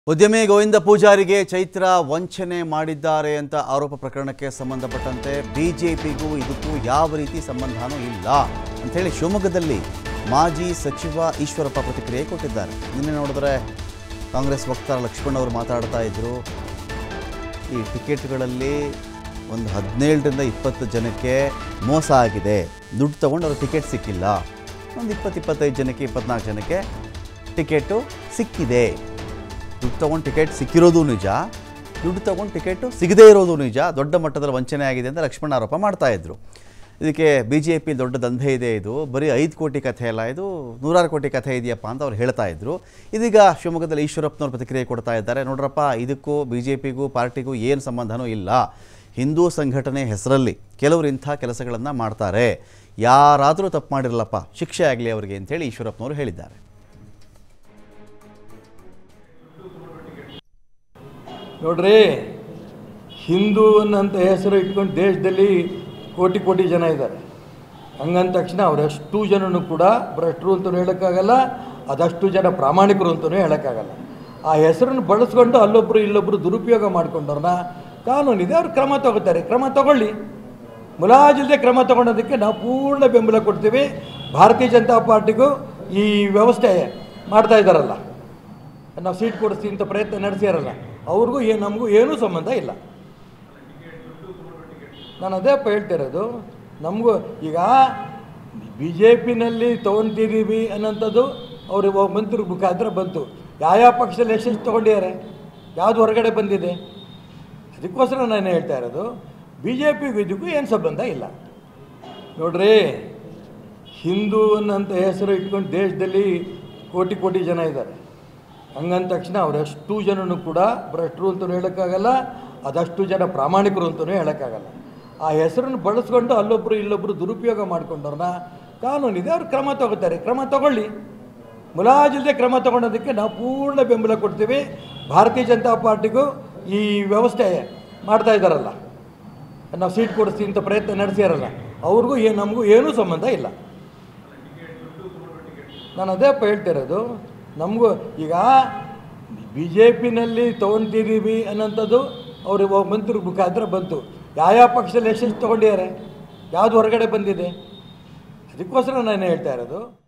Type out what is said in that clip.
ಉದ್ಯಮಿ ಗೋವಿಂದ ಪೂಜಾರಿಗೆ ಚೈತ್ರ ವಂಚನೆ ಮಾಡಿದ್ದಾರೆ ಅಂತ ಆರೋಪ ಪ್ರಕರಣಕ್ಕೆ ಸಂಬಂಧಪಟ್ಟಂತೆ ಬಿಜೆಪಿಗೂ ಇದಕ್ಕೂ ಯಾವ ರೀತಿ ಸಂಬಂಧನೂ ಇಲ್ಲ ಅಂಥೇಳಿ ಶಿವಮೊಗ್ಗದಲ್ಲಿ ಮಾಜಿ ಸಚಿವ ಈಶ್ವರಪ್ಪ ಪ್ರತಿಕ್ರಿಯೆ ಕೊಟ್ಟಿದ್ದಾರೆ ನಿನ್ನೆ ನೋಡಿದ್ರೆ ಕಾಂಗ್ರೆಸ್ ವಕ್ತಾರ ಲಕ್ಷ್ಮಣ್ ಅವರು ಮಾತಾಡ್ತಾ ಇದ್ರು ಈ ಟಿಕೆಟ್ಗಳಲ್ಲಿ ಒಂದು ಹದಿನೇಳರಿಂದ ಇಪ್ಪತ್ತು ಜನಕ್ಕೆ ಮೋಸ ಆಗಿದೆ ದುಡ್ಡು ತೊಗೊಂಡು ಅವ್ರ ಟಿಕೆಟ್ ಸಿಕ್ಕಿಲ್ಲ ಒಂದು ಇಪ್ಪತ್ತು ಇಪ್ಪತ್ತೈದು ಜನಕ್ಕೆ ಇಪ್ಪತ್ನಾಲ್ಕು ಜನಕ್ಕೆ ಟಿಕೆಟು ಸಿಕ್ಕಿದೆ ದುಡ್ಡು ತೊಗೊಂಡು ಟಿಕೆಟ್ ಸಿಕ್ಕಿರೋದು ನಿಜ ದುಡ್ಡು ತೊಗೊಂಡು ಟಿಕೆಟು ಸಿಗದೇ ಇರೋದು ನಿಜ ದೊಡ್ಡ ಮಟ್ಟದಲ್ಲಿ ವಂಚನೆ ಆಗಿದೆ ಅಂತ ಲಕ್ಷ್ಮಣ ಆರೋಪ ಮಾಡ್ತಾ ಇದ್ರು ಇದಕ್ಕೆ ಬಿ ಜೆ ಪಿ ದೊಡ್ಡ ದಂಧೆ ಇದೆ ಇದು ಬರೀ ಐದು ಕೋಟಿ ಕಥೆ ಅಲ್ಲ ಇದು ನೂರಾರು ಕೋಟಿ ಕಥೆ ಇದೆಯಪ್ಪ ಅಂತ ಅವ್ರು ಹೇಳ್ತಾ ಇದ್ರು ಇದೀಗ ಶಿವಮೊಗ್ಗದಲ್ಲಿ ಈಶ್ವರಪ್ಪನವ್ರು ಪ್ರತಿಕ್ರಿಯೆ ಕೊಡ್ತಾ ಇದ್ದಾರೆ ನೋಡ್ರಪ್ಪ ಇದಕ್ಕೂ ಬಿ ಜೆ ಪಿಗೂ ಪಾರ್ಟಿಗೂ ಏನು ಸಂಬಂಧನೂ ಇಲ್ಲ ಹಿಂದೂ ಸಂಘಟನೆ ಹೆಸರಲ್ಲಿ ಕೆಲವರು ಇಂಥ ಕೆಲಸಗಳನ್ನು ಮಾಡ್ತಾರೆ ಯಾರಾದರೂ ತಪ್ಪು ಮಾಡಿರಲ್ಲಪ್ಪ ಶಿಕ್ಷೆ ಆಗಲಿ ಅವರಿಗೆ ಅಂತೇಳಿ ಈಶ್ವರಪ್ಪನವರು ಹೇಳಿದ್ದಾರೆ ನೋಡ್ರಿ ಹಿಂದೂ ಅನ್ನಂತ ಹೆಸರು ಇಟ್ಕೊಂಡು ದೇಶದಲ್ಲಿ ಕೋಟಿ ಕೋಟಿ ಜನ ಇದ್ದಾರೆ ಹಂಗಂದ ತಕ್ಷಣ ಅವರೆಷ್ಟು ಜನನು ಕೂಡ ಭ್ರಷ್ಟರು ಅಂತಲೂ ಹೇಳೋಕ್ಕಾಗಲ್ಲ ಅದಷ್ಟು ಜನ ಪ್ರಾಮಾಣಿಕರು ಅಂತಲೂ ಹೇಳೋಕ್ಕಾಗಲ್ಲ ಆ ಹೆಸರನ್ನು ಬಳಸ್ಕೊಂಡು ಅಲ್ಲೊಬ್ಬರು ಇಲ್ಲೊಬ್ಬರು ದುರುಪಯೋಗ ಮಾಡ್ಕೊಂಡವ್ರನ್ನ ಕಾನೂನಿದೆ ಅವ್ರು ಕ್ರಮ ತಗೋತಾರೆ ಕ್ರಮ ತಗೊಳ್ಳಿ ಮುಲಾಜಿಲ್ಲದೆ ಕ್ರಮ ತಗೊಳೋದಕ್ಕೆ ನಾವು ಪೂರ್ಣ ಬೆಂಬಲ ಕೊಡ್ತೀವಿ ಭಾರತೀಯ ಜನತಾ ಪಾರ್ಟಿಗೂ ಈ ವ್ಯವಸ್ಥೆ ಮಾಡ್ತಾ ಇದ್ದಾರಲ್ಲ ನಾವು ಸೀಟ್ ಕೊಡಿಸ್ತೀವಿ ಅಂತ ಪ್ರಯತ್ನ ನಡೆಸಿರಲ್ಲ ಅವ್ರಿಗೂ ಏನು ನಮಗೂ ಏನೂ ಸಂಬಂಧ ಇಲ್ಲ ನಾನು ಅದೇ ಅಪ್ಪ ಹೇಳ್ತಿರೋದು ನಮಗೂ ಈಗ ಬಿ ಜೆ ಪಿನಲ್ಲಿ ತೊಗೊತಿದ್ದೀವಿ ಅನ್ನೋಂಥದ್ದು ಅವ್ರಿಗೆ ಮಂತ್ರಿ ಮುಖಾಂತರ ಬಂತು ಯಾವ ಪಕ್ಷದಲ್ಲಿ ಎಷ್ಟೆಷ್ಟು ತೊಗೊಂಡಿದ್ದಾರೆ ಯಾವುದು ಹೊರಗಡೆ ಬಂದಿದೆ ಅದಕ್ಕೋಸ್ಕರ ನಾನು ಹೇಳ್ತಾ ಇರೋದು ಬಿ ಜೆ ಪಿಗೂ ಇದಕ್ಕೂ ಏನು ಸಂಬಂಧ ಇಲ್ಲ ನೋಡ್ರಿ ಹಿಂದೂ ಅನ್ನಂತ ಹೆಸರು ಇಟ್ಕೊಂಡು ದೇಶದಲ್ಲಿ ಕೋಟಿ ಕೋಟಿ ಜನ ಇದ್ದಾರೆ ಹಂಗಂದ ತಕ್ಷಣ ಅವರೆಷ್ಟು ಜನನು ಕೂಡ ಭ್ರಷ್ಟರು ಅಂತಲೂ ಹೇಳೋಕ್ಕಾಗಲ್ಲ ಅದಷ್ಟು ಜನ ಪ್ರಾಮಾಣಿಕರು ಅಂತಲೂ ಹೇಳೋಕ್ಕಾಗಲ್ಲ ಆ ಹೆಸರನ್ನು ಬಳಸ್ಕೊಂಡು ಅಲ್ಲೊಬ್ಬರು ಇಲ್ಲೊಬ್ಬರು ದುರುಪಯೋಗ ಮಾಡ್ಕೊಂಡವ್ರನ್ನ ಕಾನೂನಿದೆ ಅವ್ರು ಕ್ರಮ ತಗೋತಾರೆ ಕ್ರಮ ತಗೊಳ್ಳಿ ಮುಲಾಜಿಲ್ಲದೆ ಕ್ರಮ ತಗೊಳೋದಕ್ಕೆ ನಾವು ಪೂರ್ಣ ಬೆಂಬಲ ಕೊಡ್ತೀವಿ ಭಾರತೀಯ ಜನತಾ ಪಾರ್ಟಿಗೂ ಈ ವ್ಯವಸ್ಥೆ ಮಾಡ್ತಾ ಇದ್ದಾರಲ್ಲ ನಾವು ಸೀಟ್ ಕೊಡಿಸ್ತೀವಿ ಅಂತ ಪ್ರಯತ್ನ ನಡೆಸಿರಲ್ಲ ಅವ್ರಿಗೂ ಏನು ನಮಗೂ ಏನೂ ಸಂಬಂಧ ಇಲ್ಲ ನಾನು ಅದೇ ಅಪ್ಪ ಹೇಳ್ತಿರೋದು ನಮಗೂ ಈಗ ಬಿ ಜೆ ಪಿನಲ್ಲಿ ತೊಗೊತಿದ್ದೀವಿ ಅನ್ನೋಂಥದ್ದು ಅವ್ರಿಗೆ ಮಂತ್ರಿ ಮುಖಾಂತರ ಬಂತು ಯಾವ ಪಕ್ಷದಲ್ಲಿ ಎಷ್ಟೆಷ್ಟು ತೊಗೊಂಡಿದ್ದಾರೆ ಯಾವುದು ಹೊರಗಡೆ ಬಂದಿದೆ ಅದಕ್ಕೋಸ್ಕರ ನಾನು ಹೇಳ್ತಾ ಇರೋದು